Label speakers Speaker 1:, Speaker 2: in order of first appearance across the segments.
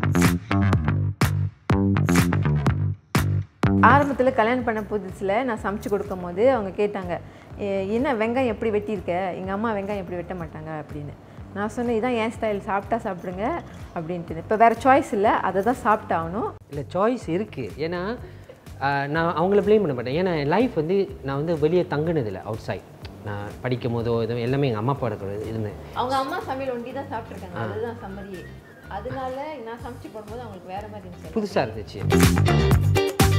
Speaker 1: ஆரம்பத்தில் கல்யாணம் பண்ண புதுசில் நான் சமைச்சு கொடுக்கும் போது அவங்க கேட்டாங்க "எ- என்ன வெங்காயம் எப்படி வெட்டியிருக்க எங்கள் அம்மா வெங்காயம் எப்படி வெட்ட மாட்டாங்க அப்படின்னு நான் சொன்னேன் இதான் என் ஸ்டைல் சாப்பிட்டா சாப்பிடுங்க அப்படின்ட்டு இப்போ வேறு சாய்ஸ் இல்லை அதை தான் சாப்பிட்டாகணும்
Speaker 2: இல்லை சாய்ஸ் இருக்குது ஏன்னா ஆஹ், நான் அவங்கள ப்ளேம் பண்ண மாட்டேன் ஏன்னா லைஃப் வந்து நான் வந்து வெளியே தங்குனதில்லை அவுட் சைட் நான் படிக்கும் போதோ இதுவும் எல்லாமே எங்கள் அம்மா அப்பா கூட இருந்தேன்
Speaker 1: அவங்க அம்மா சமையல் ஒண்டி தான் சாப்பிட்ருக்காங்க அதுதான் சம்மதியே அதனால நான் சமைச்சு போடும்போது அவங்களுக்கு வேறு மாதிரி இருந்துச்சு
Speaker 2: புதுசாக இருந்துச்சு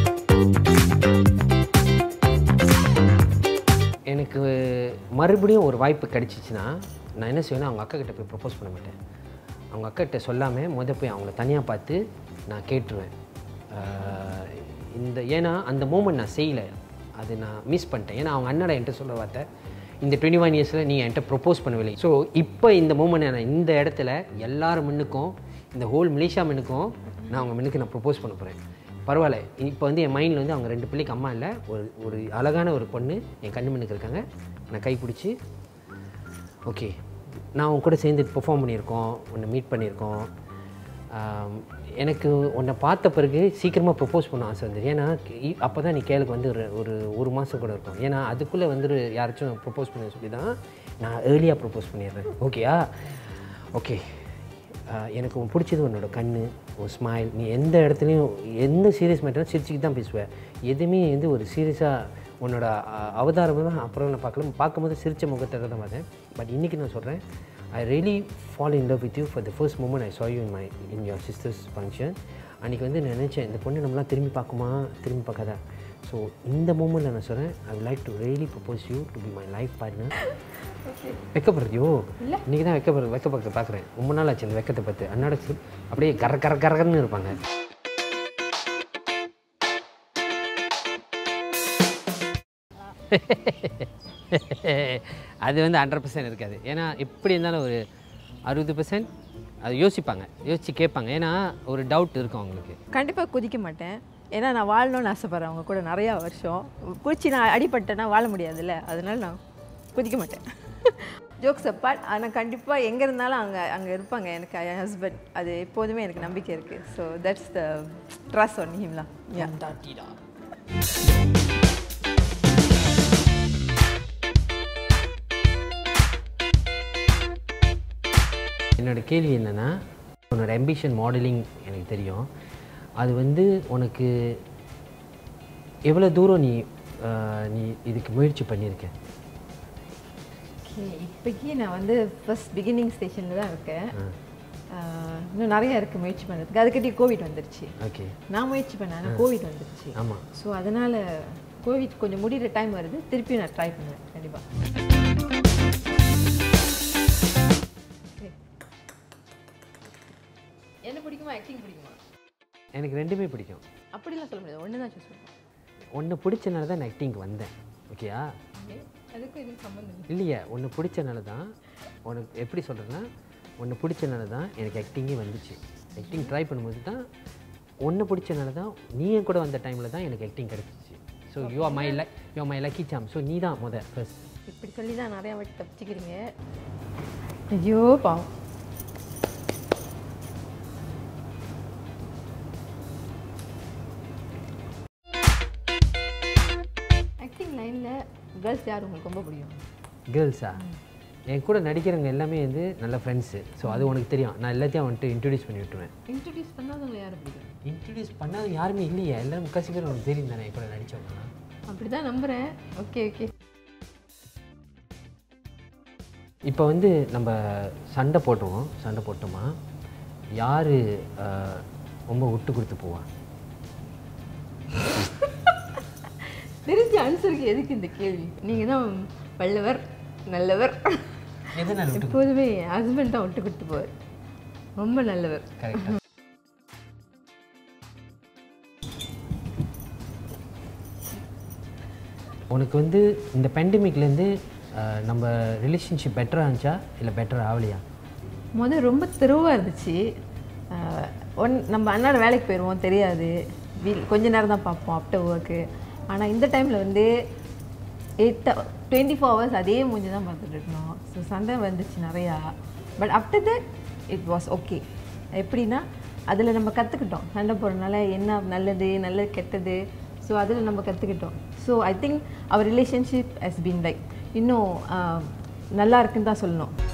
Speaker 2: எனக்கு மறுபடியும் ஒரு வாய்ப்பு கிடைச்சிச்சுன்னா நான் என்ன செய்வேன்னா அவங்க அக்கா கிட்ட போய் ப்ரப்போஸ் பண்ண மாட்டேன் அவங்க அக்கா கிட்ட சொல்லாமல் முத போய் அவங்கள தனியாக பார்த்து நான் கேட்டுருவேன் ஆஹ் இந்த ஏன்னா அந்த மூமெண்ட் நான் செய்யலை அது நான் மிஸ் பண்ணிட்டேன் ஏன்னா அவங்க அண்ணாட என்கிட்ட சொல்ல வார்த்தை இந்த டுவெண்ட்டி ஒன் இயர்ஸில் நீங்கள் என்கிட்ட ப்ரொப்போஸ் பண்ணவில்லை ஸோ இப்போ இந்த மூமெண்ட் நான் இந்த இடத்துல எல்லார் முன்னுக்கும் இந்த ஹோல் மலேசியா முன்னுக்கும் நான் அவங்க முன்னுக்கு நான் ப்ரொப்போஸ் பண்ண போகிறேன் பரவாயில்ல இப்போ வந்து என் மைண்டில் வந்து அவங்க ரெண்டு பிள்ளைக்கு அம்மா இல்லை ஒரு ஒரு அழகான ஒரு பொண்ணு என் கண்ணு முன்னுக்கு இருக்காங்க நான் கை பிடிச்சி ஓகே நான் உன் கூட சேர்ந்து பெர்ஃபார்ம் பண்ணியிருக்கோம் உன்னை மீட் பண்ணியிருக்கோம் ஆம், எனக்கு உன்னை பார்த்த பிறகு சீக்கிரமாக ப்ரப்போஸ் பண்ண ஆசை வந்துரு ஏன்னா அப்போ தான் நீ கேளுக்கு வந்து ஒரு ஒரு ஒரு மாதம் கூட இருக்கும் ஏன்னா அதுக்குள்ளே வந்து யாராச்சும் ப்ரப்போஸ் பண்ண சொல்லி தான் நான் ஏர்லியாக ப்ரப்போஸ் பண்ணிடுறேன் ஓகேயா ஓகே எனக்கு உன் பிடிச்சது உன்னோட கண் உன் ஸ்மைல் நீ எந்த இடத்துலையும் எந்த சீரியஸ் மேட்டரும் சிரிச்சுக்கிட்டு தான் பேசுவேன் எதுவுமே வந்து ஒரு சீரியஸாக உன்னோட அஹ், அவதாரம் தான் அப்புறம் நான் பார்க்கல பார்க்கும்போது சிரிச்ச முகத்தை தான் பார்த்தேன் பட் இன்றைக்கி நான் சொல்கிறேன் I really fall in love with you for the first moment I saw you in my in your sisters function அன்றைக்கி வந்து நான் நினச்சேன் இந்த பொண்ணு நம்மளாம் திரும்பி பார்க்குமா திரும்பி பார்க்காதா ஸோ இந்த மூமெண்ட்டில் நான் சொல்கிறேன் I would like to really propose you to be my life partner வெக்கப்படுறதையோ இன்றைக்கி தான் வெக்கப்படுற வெக்க பார்க்க பார்க்குறேன் ரொம்ப நாள் ஆச்சு இந்த வெக்கத்தை பார்த்து அன்னாட சி- அப்படியே கர கர கரகரன்னு இருப்பாங்க அது வந்து ஹண்ட்ரட் பர்சன்ட் இருக்காது ஏன்னா எப்படி இருந்தாலும் ஒரு அறுபது பர்சன்ட் அது யோசிப்பாங்க யோசித்து கேட்பாங்க ஏன்னா ஒரு டவுட் இருக்கும் அவங்களுக்கு
Speaker 1: கண்டிப்பாக குதிக்க மாட்டேன் ஏன்னா நான் வாழணும்னு ஆசைப்பட்றேன் அவங்க கூட நிறையா வருஷம் குதிச்சு நான் அடிபட்டேன்னா வாழ முடியாதுல்ல அதனால நான் குதிக்க மாட்டேன் ஜோக்ஸ் அப்பார்ட் ஆனால் கண்டிப்பாக எங்கே இருந்தாலும் அங்கே அங்கே இருப்பாங்க எனக்கு என் ஹஸ்பண்ட் அது எப்போதுமே எனக்கு நம்பிக்கை இருக்குது so that's the dress one ஹிம்லாம் யா
Speaker 2: என்னோட கேள்வி என்னென்னா உன்னோட ambition மாடலிங் எனக்கு தெரியும் அது வந்து உனக்கு எவ்வளோ தூரம் நீ ஆஹ், நீ இதுக்கு முயற்சி பண்ணியிருக்க
Speaker 1: ஓகே இப்போக்கி நான் வந்து ஃபர்ஸ்ட் பிகினிங் ஸ்டேஷனில் தான் இருக்கேன் ஆஹ், இன்னும் நிறைய இருக்குது முயற்சி பண்ணுறதுக்கு அதுக்கிட்டே கோவிட் வந்துருச்சு
Speaker 2: ஓகே
Speaker 1: நான் முயற்சி பண்ணேன் ஆனால் கோவிட் வந்துருச்சு
Speaker 2: ஆமாம்
Speaker 1: ஸோ அதனால் கோவிட் கொஞ்சம் முடிகிற டைம் வருது திருப்பி நான் ட்ரை பண்ணுவேன் கண்டிப்பாக என்ன பிடிக்குமா ஆக்டிங் பிடிக்குமா
Speaker 2: எனக்கு ரெண்டுமே பிடிக்கும்
Speaker 1: அப்படிலாம் சொல்ல முடியாது ஒன்று தான் சூஸ் பண்ணுவேன்
Speaker 2: ஒன்று பிடிச்சனால தான் நான் ஆக்டிங்க்கு வந்தேன் ஓகேயா
Speaker 1: அதுக்கும் இதுக்கு சம்மந்தம் இல்லை
Speaker 2: இல்லையே ஒன்று பிடிச்சனால தான் உனக்கு எப்படி சொல்கிறேன்னா ஒன்று பிடிச்சனால தான் எனக்கு ஆக்டிங்கே வந்துச்சு ஆக்டிங் ட்ரை பண்ணும்போது தான் ஒன்று பிடிச்சனால தான் நீ என் கூட வந்த டைமில் தான் எனக்கு ஆக்டிங் கிடச்சிச்சு so you are my luck you are my lucky Sam so நீ தான் முத ஃபர்ஸ்ட்
Speaker 1: இப்படி சொல்லி தான் நிறையா வாட்டி தப்பிச்சுக்கிறீங்க ஐயோ பாவம் ஆக்டிங் லைனில் கேர்ள்ஸ் யார் உங்களுக்கு ரொம்ப பிடிக்கும்
Speaker 2: கேர்ள்ஸா என் கூட நடிக்கிறவங்க எல்லாமே வந்து நல்ல ஃப்ரெண்ட்ஸு ஸோ அது உனக்கு தெரியும் நான் எல்லாத்தையும் வந்துட்டு இன்ட்ரடியூஸ் பண்ணி விட்டுருவேன்
Speaker 1: இன்ட்ரடியூஸ் பண்ணாதவங்க யாரை பிடிக்கும்
Speaker 2: இன்ட்ரடியூஸ் பண்ணாத யாருமே இல்லையே எல்லாரும் முக்காசி பேர் உனக்கு தெரியும் தானே என் கூட நடித்தவங்க
Speaker 1: அப்படி தான் நம்புகிறேன் ஓகே ஓகே
Speaker 2: இப்போ வந்து நம்ம சண்டை போட்டுருவோம் சண்டை போட்டோமா யார் ரொம்ப விட்டு கொடுத்து போவா
Speaker 1: தெரிஞ்ச ஆன்சருக்கு எதுக்கு இந்த கேள்வி நீங்கள் தான் வல்லவர் நல்லவர்
Speaker 2: எதனால் விட்டு
Speaker 1: எப்போதுமே ஹஸ்பண்ட் தான் விட்டு கொடுத்து போவார் ரொம்ப நல்லவர்
Speaker 2: கரெக்டாக உனக்கு வந்து இந்த பேண்டமிக்லேருந்து நம்ம ரிலேஷன்ஷிப் பெட்டராக இருந்துச்சா இல்லை பெட்டர் ஆகலையா
Speaker 1: முதல் ரொம்ப தெருவாக இருந்துச்சு ஆஹ் ஒன் நம்ம அண்ணாட வேலைக்கு போயிடுவோம் தெரியாது வீல் கொஞ்ச நேரம் தான் பார்ப்போம் ஆஃப்டர் ஒர்க்கு ஆனால் இந்த டைமில் வந்து எயிட் டுவெண்ட்டி ஃபோர் ஹவர்ஸ் அதே மூஞ்சி தான் பார்த்துட்டு இருக்கணும் ஸோ சண்டை வந்துச்சு நிறையா but after that it was okay எப்படின்னா அதில் நம்ம கற்றுக்கிட்டோம் சண்டை போடுறதுனால என்ன நல்லது நல்லது கெட்டது ஸோ அதில் நம்ம கற்றுக்கிட்டோம் so I think our relationship has been like இன்னும் ஆஹ், நல்லா இருக்குன்னு தான் சொல்லணும்